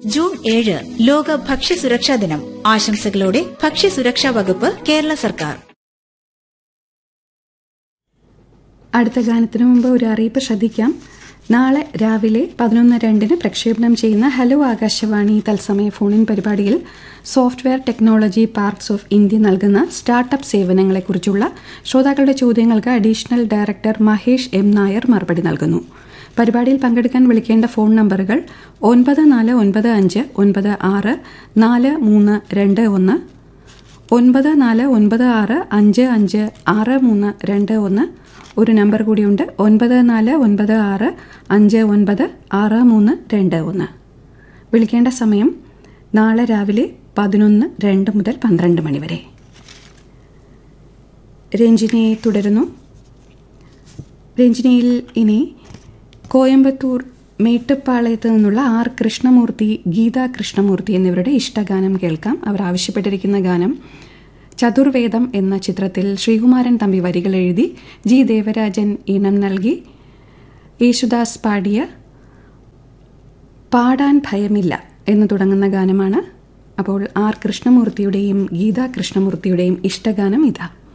June ഏഴ് ലോക ഭക്ഷ്യസുരക്ഷാ ദിനം ആശംസകളോടെ ഭക്ഷ്യസുരക്ഷാ വകുപ്പ് കേരള സർക്കാർ അടുത്ത ഗാനത്തിനു മുമ്പ് ഒരു അറിയിപ്പ് ശ്രദ്ധിക്കാം നാളെ രാവിലെ പതിനൊന്ന് രണ്ടിന് പ്രക്ഷേപണം ചെയ്യുന്ന ഹലോ ആകാശവാണി തത്സമയ ഫോണിൻ പരിപാടിയിൽ software technology parks of India നൽകുന്ന സ്റ്റാർട്ടപ്പ് സേവനങ്ങളെക്കുറിച്ചുള്ള ശ്രോതാക്കളുടെ ചോദ്യങ്ങൾക്ക് additional director Mahesh M Nair മറുപടി നൽകുന്നു പരിപാടിയിൽ പങ്കെടുക്കാൻ വിളിക്കേണ്ട ഫോൺ നമ്പറുകൾ ഒൻപത് നാല് ഒൻപത് അഞ്ച് ഒൻപത് ആറ് നാല് മൂന്ന് രണ്ട് ഒന്ന് ഒൻപത് നാല് ഒൻപത് ആറ് അഞ്ച് അഞ്ച് ആറ് മൂന്ന് രണ്ട് ഒന്ന് ഒരു നമ്പർ കൂടിയുണ്ട് ഒൻപത് നാല് ഒൻപത് ആറ് അഞ്ച് ഒൻപത് ആറ് മൂന്ന് രണ്ട് ഒന്ന് വിളിക്കേണ്ട സമയം നാളെ രാവിലെ പതിനൊന്ന് രണ്ട് മുതൽ പന്ത്രണ്ട് മണി വരെ രഞ്ജിനി തുടരുന്നു രഞ്ജിനിയിൽ ഇനി കോയമ്പത്തൂർ മേട്ടുപ്പാളയത്ത് നിന്നുള്ള ആർ കൃഷ്ണമൂർത്തി ഗീത കൃഷ്ണമൂർത്തി എന്നിവരുടെ ഇഷ്ടഗാനം കേൾക്കാം അവർ ആവശ്യപ്പെട്ടിരിക്കുന്ന ഗാനം ചതുർവേദം എന്ന ചിത്രത്തിൽ ശ്രീകുമാരൻ തമ്പി വരികൾ എഴുതി ജി ദേവരാജൻ ഈണം നൽകി യേശുദാസ് പാടിയ പാടാൻ ഭയമില്ല എന്ന് തുടങ്ങുന്ന ഗാനമാണ് അപ്പോൾ ആർ കൃഷ്ണമൂർത്തിയുടെയും ഗീത കൃഷ്ണമൂർത്തിയുടെയും ഇഷ്ടഗാനം ഇതാ